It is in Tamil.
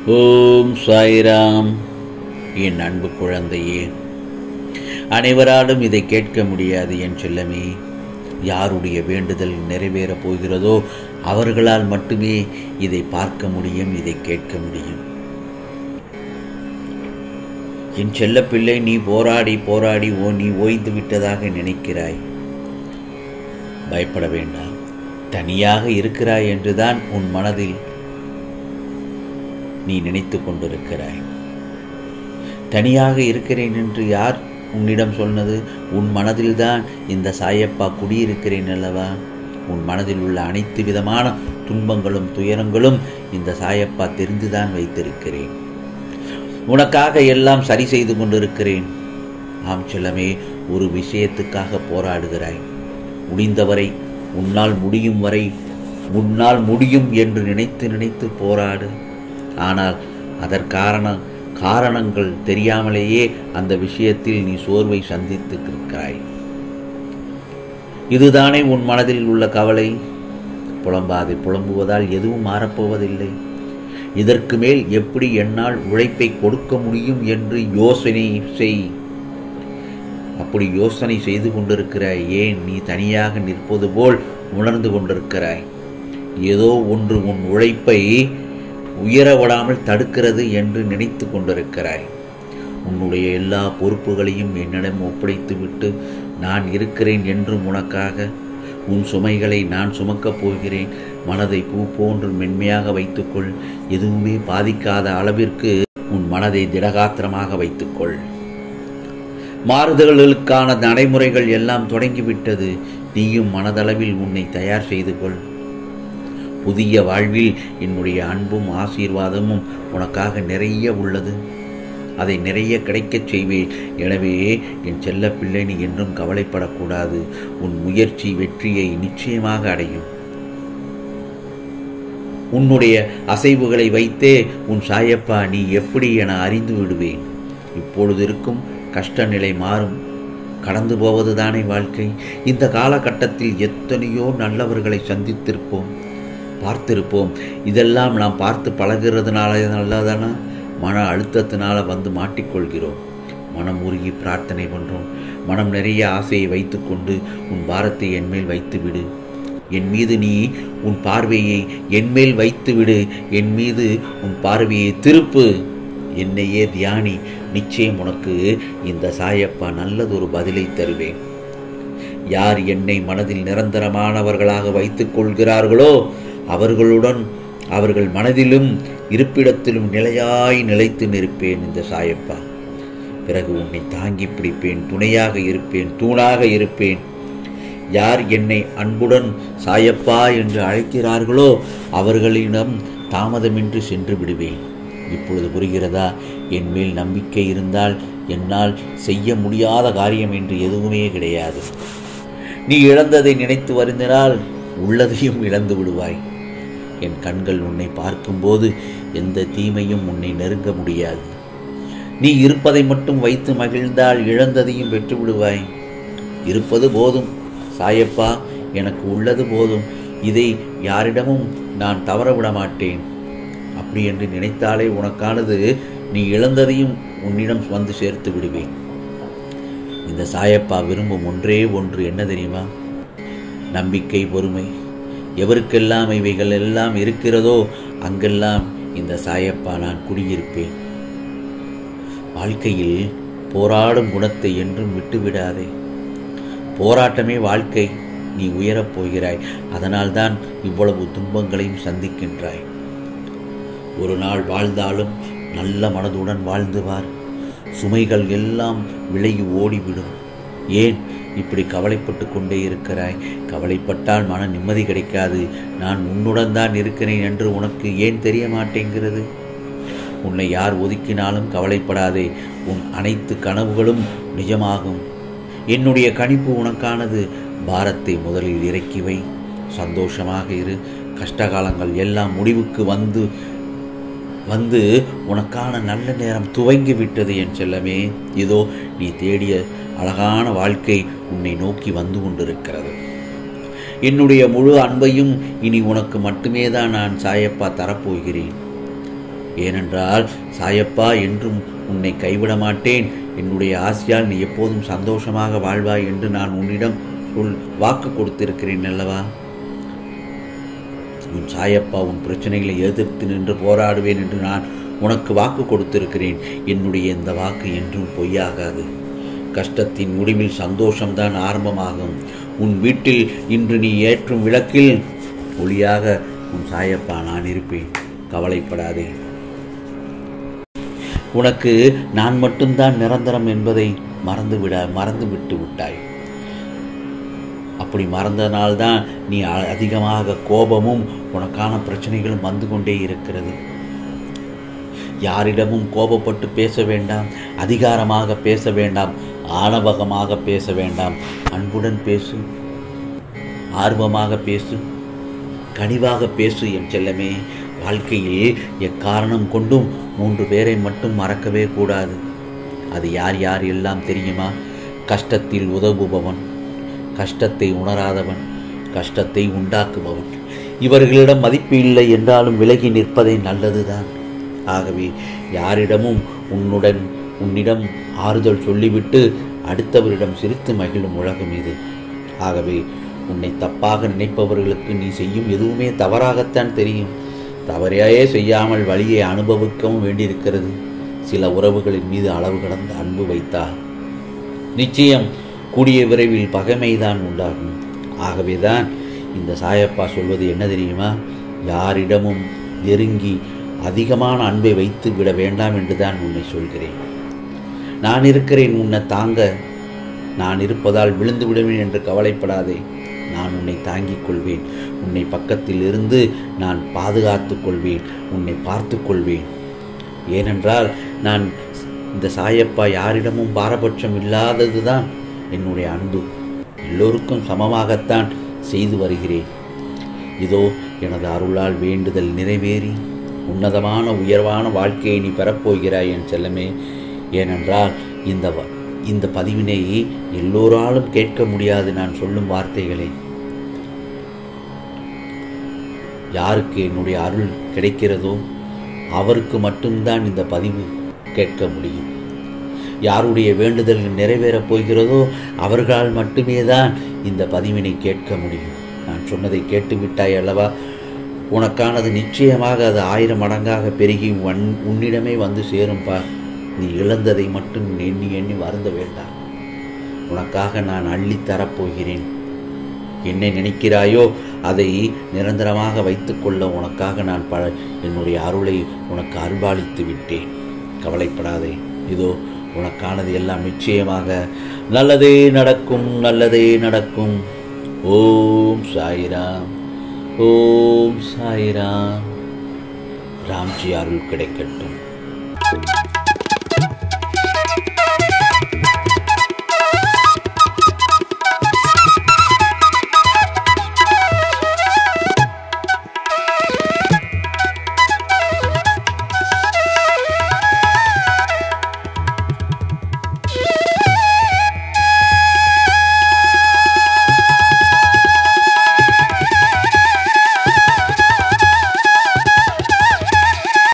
ஓம் சாய்ராம் என் அன்பு குழந்தையே அனைவராலும் இதை கேட்க முடியாது என் செல்லமே யாருடைய வேண்டுதல் நிறைவேறப் போகிறதோ அவர்களால் மட்டுமே இதை பார்க்க முடியும் இதை கேட்க முடியும் என் செல்லப்பிள்ளை நீ போராடி போராடி ஓ நீ ஓய்ந்து விட்டதாக நினைக்கிறாய் பயப்பட வேண்டாம் தனியாக இருக்கிறாய் என்றுதான் உன் மனதில் நீ நினைத்து கொண்டிருக்கிறாய் தனியாக இருக்கிறேன் என்று யார் உன்னிடம் சொன்னது உன் மனதில்தான் இந்த சாயப்பா குடியிருக்கிறேன் அல்லவா உன் மனதில் உள்ள அனைத்து விதமான துன்பங்களும் துயரங்களும் இந்த சாயப்பா தெரிந்துதான் வைத்திருக்கிறேன் உனக்காக எல்லாம் சரி செய்து கொண்டிருக்கிறேன் ஆம் செல்லமே ஒரு விஷயத்துக்காக போராடுகிறாய் முடிந்தவரை உன்னால் முடியும் வரை உன்னால் முடியும் என்று நினைத்து நினைத்து போராடு ஆனால் அதற்கான காரணங்கள் தெரியாமலேயே அந்த விஷயத்தில் நீ சோர்வை சந்தித்து இருக்கிறாய் இதுதானே உன் மனதில் உள்ள கவலை புலம்பாதை புலம்புவதால் எதுவும் மாறப்போவதில்லை இதற்கு மேல் எப்படி என்னால் உழைப்பை கொடுக்க முடியும் என்று யோசனை செய் அப்படி யோசனை செய்து கொண்டிருக்கிறாய் ஏன் நீ தனியாக நிற்பது போல் உணர்ந்து கொண்டிருக்கிறாய் ஏதோ ஒன்று உன் உழைப்பை உயர விடாமல் தடுக்கிறது என்று நினைத்து கொண்டிருக்கிறாய் உன்னுடைய எல்லா பொறுப்புகளையும் என்னிடம் ஒப்படைத்துவிட்டு நான் இருக்கிறேன் என்றும் உனக்காக உன் சுமைகளை நான் சுமக்கப் போகிறேன் மனதை பூ போன்று மென்மையாக வைத்துக்கொள் எதுவுமே பாதிக்காத அளவிற்கு உன் மனதை திடகாத்திரமாக வைத்துக்கொள் மாறுதல்களுக்கான நடைமுறைகள் எல்லாம் தொடங்கிவிட்டது நீயும் மனதளவில் உன்னை தயார் செய்து கொள் புதிய வாழ்வில் என்னுடைய அன்பும் ஆசீர்வாதமும் உனக்காக நிறைய உள்ளது அதை நிறைய கிடைக்கச் செய்வேன் எனவே என் செல்ல பிள்ளை நீ என்றும் கவலைப்படக்கூடாது உன் முயற்சி வெற்றியை நிச்சயமாக அடையும் உன்னுடைய அசைவுகளை வைத்தே உன் சாயப்பா நீ எப்படி என அறிந்து விடுவேன் இப்பொழுது இருக்கும் கஷ்ட நிலை மாறும் கடந்து போவதுதானே வாழ்க்கை இந்த காலகட்டத்தில் எத்தனையோ நல்லவர்களை சந்தித்திருப்போம் பார்த்திருப்போம் இதெல்லாம் நாம் பார்த்து பழகிறதுனால நல்லதானா மன அழுத்தத்தினால வந்து மாட்டிக்கொள்கிறோம் மனம் உருகி பிரார்த்தனை பண்ணுறோம் மனம் நிறைய ஆசையை வைத்துக்கொண்டு உன் பாரத்தை என்மேல் வைத்து விடு என் மீது நீ உன் பார்வையை என்மேல் வைத்து விடு என் மீது உன் பார்வையை திருப்பு என்னையே தியானி நிச்சயம் உனக்கு இந்த சாயப்பா நல்லதொரு பதிலை தருவேன் யார் என்னை மனதில் நிரந்தரமானவர்களாக வைத்துக் கொள்கிறார்களோ அவர்களுடன் அவர்கள் மனதிலும் இருப்பிடத்திலும் நிலையாய் நிலைத்து நிற்பேன் இந்த சாயப்பா பிறகு உன்னை தாங்கி பிடிப்பேன் துணையாக இருப்பேன் தூணாக இருப்பேன் யார் என்னை அன்புடன் சாயப்பா என்று அழைக்கிறார்களோ அவர்களிடம் தாமதமின்றி சென்று விடுவேன் இப்பொழுது புரிகிறதா என் மேல் நம்பிக்கை இருந்தால் என்னால் செய்ய முடியாத காரியம் என்று எதுவுமே கிடையாது நீ இழந்ததை நினைத்து வருந்தினால் உள்ளதையும் இழந்து விடுவாய் என் கண்கள் உன்னை பார்க்கும்போது எந்த தீமையும் உன்னை நெருங்க முடியாது நீ இருப்பதை மட்டும் வைத்து மகிழ்ந்தால் இழந்ததையும் பெற்று விடுவாய் இருப்பது போதும் சாயப்பா எனக்கு உள்ளது போதும் இதை யாரிடமும் நான் தவற விட மாட்டேன் அப்படி என்று நினைத்தாலே உனக்கானது நீ இழந்ததையும் உன்னிடம் வந்து சேர்த்து விடுவேன் இந்த சாயப்பா விரும்பும் ஒன்றே ஒன்று என்ன தெரியுமா நம்பிக்கை பொறுமை எவருக்கெல்லாம் இவைகள் எல்லாம் இருக்கிறதோ அங்கெல்லாம் இந்த சாயப்பா நான் குடியிருப்பேன் வாழ்க்கையில் போராடும் குணத்தை என்றும் விட்டுவிடாதே போராட்டமே வாழ்க்கை நீ உயரப் போகிறாய் அதனால்தான் இவ்வளவு துன்பங்களையும் சந்திக்கின்றாய் ஒரு நாள் வாழ்ந்தாலும் நல்ல மனதுடன் வாழ்ந்து வார் சுமைகள் எல்லாம் விலகி ஓடிவிடும் ஏன் இப்படி கவலைப்பட்டு கொண்டே இருக்கிறாய் கவலைப்பட்டால் மன நிம்மதி கிடைக்காது நான் உன்னுடன் தான் இருக்கிறேன் என்று உனக்கு ஏன் தெரிய மாட்டேங்கிறது உன்னை யார் ஒதுக்கினாலும் கவலைப்படாதே உன் அனைத்து கனவுகளும் நிஜமாகும் என்னுடைய கணிப்பு உனக்கானது பாரத்தை முதலில் இறக்கி வை சந்தோஷமாக இரு கஷ்டகாலங்கள் எல்லாம் முடிவுக்கு வந்து வந்து உனக்கான நல்ல நேரம் துவங்கி விட்டது என் செல்லமே இதோ நீ தேடிய அழகான வாழ்க்கை உன்னை நோக்கி வந்து கொண்டிருக்கிறது என்னுடைய முழு அன்பையும் இனி உனக்கு மட்டுமே தான் நான் சாயப்பா தரப்போகிறேன் ஏனென்றால் சாயப்பா என்றும் உன்னை கைவிட மாட்டேன் என்னுடைய ஆசையால் நீ எப்போதும் சந்தோஷமாக வாழ்வாய் என்று நான் உன்னிடம் சொல் வாக்கு கொடுத்திருக்கிறேன் அல்லவா உன் சாயப்பா உன் பிரச்சனைகளை எதிர்த்து நின்று போராடுவேன் என்று நான் உனக்கு வாக்கு கொடுத்திருக்கிறேன் என்னுடைய இந்த வாக்கு என்றும் பொய்யாகாது கஷ்டத்தின் முடிவில் சந்தோஷம்தான் ஆரம்பமாகும் உன் வீட்டில் இன்று நீ ஏற்றும் விளக்கில் ஒளியாக உன் சாயப்பா நான் இருப்பேன் கவலைப்படாதே உனக்கு நான் மட்டும்தான் நிரந்தரம் என்பதை மறந்துவிட மறந்து விட்டு விட்டாய் அப்படி மறந்தனால்தான் நீ அ- அதிகமாக கோபமும் உனக்கான பிரச்சனைகளும் வந்து கொண்டே இருக்கிறது யாரிடமும் கோபப்பட்டு பேச வேண்டாம் அதிகாரமாக பேச வேண்டாம் ஆணவகமாக பேச வேண்டாம் அன்புடன் பேசு ஆர்வமாக பேசு கனிவாக பேசு என் செல்லமே வாழ்க்கையில் எக்காரணம் கொண்டும் மூன்று பேரை மட்டும் மறக்கவே கூடாது அது யார் யார் எல்லாம் தெரியுமா கஷ்டத்தில் உதவுபவன் கஷ்டத்தை உணராதவன் கஷ்டத்தை உண்டாக்குபவன் இவர்களிடம் மதிப்பு இல்லை என்றாலும் விலகி நிற்பதே நல்லதுதான் ஆகவே யாரிடமும் உன்னுடன் உன்னிடம் ஆறுதல் சொல்லிவிட்டு அடுத்தவரிடம் சிரித்து மகிழும் உலகம் இது ஆகவே உன்னை தப்பாக நினைப்பவர்களுக்கு நீ செய்யும் எதுவுமே தவறாகத்தான் தெரியும் தவறையே செய்யாமல் வழியை அனுபவிக்கவும் வேண்டியிருக்கிறது சில உறவுகளின் மீது அளவு கடந்த அன்பு வைத்தார் நிச்சயம் கூடிய விரைவில் பகைமைதான் உண்டாகும் ஆகவேதான் இந்த சாயப்பா சொல்வது என்ன தெரியுமா யாரிடமும் நெருங்கி அதிகமான அன்பை வைத்து விட வேண்டாம் என்றுதான் உன்னை சொல்கிறேன் நான் இருக்கிறேன் உன்னை தாங்க நான் இருப்பதால் விழுந்து விடுவேன் என்று கவலைப்படாதே நான் உன்னை தாங்கிக் கொள்வேன் உன்னை பக்கத்தில் இருந்து நான் பாதுகாத்துக் கொள்வேன் உன்னை பார்த்துக் கொள்வேன் ஏனென்றால் நான் இந்த சாயப்பா யாரிடமும் பாரபட்சம் இல்லாததுதான் என்னுடைய அன்பு எல்லோருக்கும் சமமாகத்தான் செய்து வருகிறேன் இதோ எனது அருளால் வேண்டுதல் நிறைவேறி உன்னதமான உயர்வான வாழ்க்கையை நீ பெறப்போகிறாய் என் செல்லமே ஏனென்றால் இந்த வ- இந்த பதிவினை எல்லோராலும் கேட்க முடியாது நான் சொல்லும் வார்த்தைகளை யாருக்கு என்னுடைய அருள் கிடைக்கிறதோ அவருக்கு மட்டும்தான் இந்த பதிவு கேட்க முடியும் யாருடைய வேண்டுதல் நிறைவேறப் போகிறதோ அவர்களால் மட்டுமே தான் இந்த பதிவினை கேட்க முடியும் நான் சொன்னதை கேட்டுவிட்டாய் அல்லவா உனக்கானது நிச்சயமாக அது ஆயிரம் மடங்காக பெருகி உன் உன்னிடமே வந்து சேரும் பார் நீ இழந்ததை மட்டும் எண்ணி எண்ணி வருந்த வேண்டாம் உனக்காக நான் அள்ளித் தரப்போகிறேன் என்னை நினைக்கிறாயோ அதை நிரந்தரமாக வைத்துக்கொள்ள உனக்காக நான் பல என்னுடைய அருளை உனக்கு அருள்பாலித்து விட்டேன் கவலைப்படாதே இதோ உனக்கானது எல்லாம் நிச்சயமாக நல்லதே நடக்கும் நல்லதே நடக்கும் ஓம் சாய்ராம் ஓம் சாய்ராம் ராம்ஜி அருள் கிடைக்கட்டும்